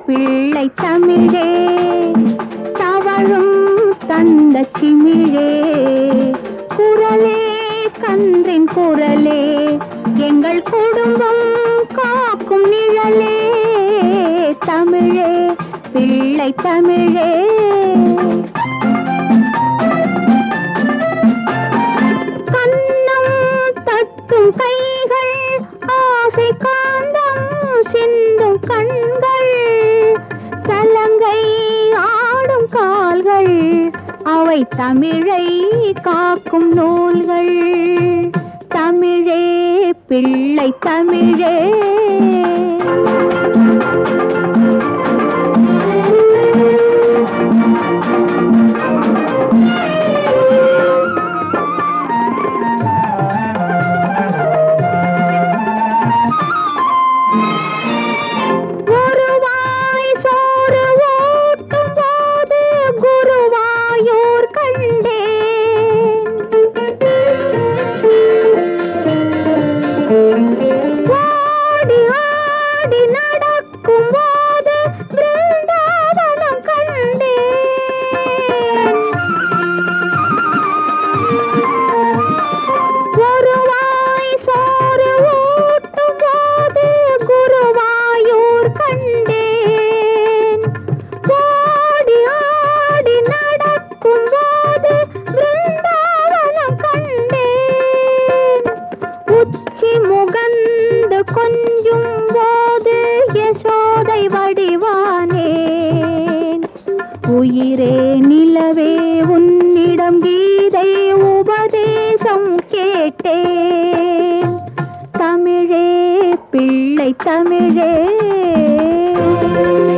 பிள்ளை தமிழே தவழும் தந்த சிமிழே குரலே கன்றின் குரலே எங்கள் குடும்பம் காக்கும் நிழலே தமிழே பிள்ளை தமிழே கண்ணம் தட்டும் கைகள் ஆசை காந்தம் சிந்தும் கண்கள் சலங்கை ஆடும் கால்கள் அவை தமிழை காக்கும் நூல்கள் தமிழே பிள்ளை தமிழே ஒருவாய் சோறு ஊட்டும் போது குருவாயூர் கண்டேன் ஓடி ஆடி நடக்கும் போது பிருந்தாவனம் கண்டேன் ஒருவாய் சோறு ஊட்டும் போது குருவாயூர் கண்டேன் ஓடி ஆடி நடக்கும் போது பிருந்தாவனம் கண்டேன் உச்சி முகந்து கொஞ்சும் போது யசோதை வடிவானேன் உயிரே நிலவே உன்னிடம் கீதை உபதேசம் கேட்டேன் தமிழே பிள்ளை தமிழே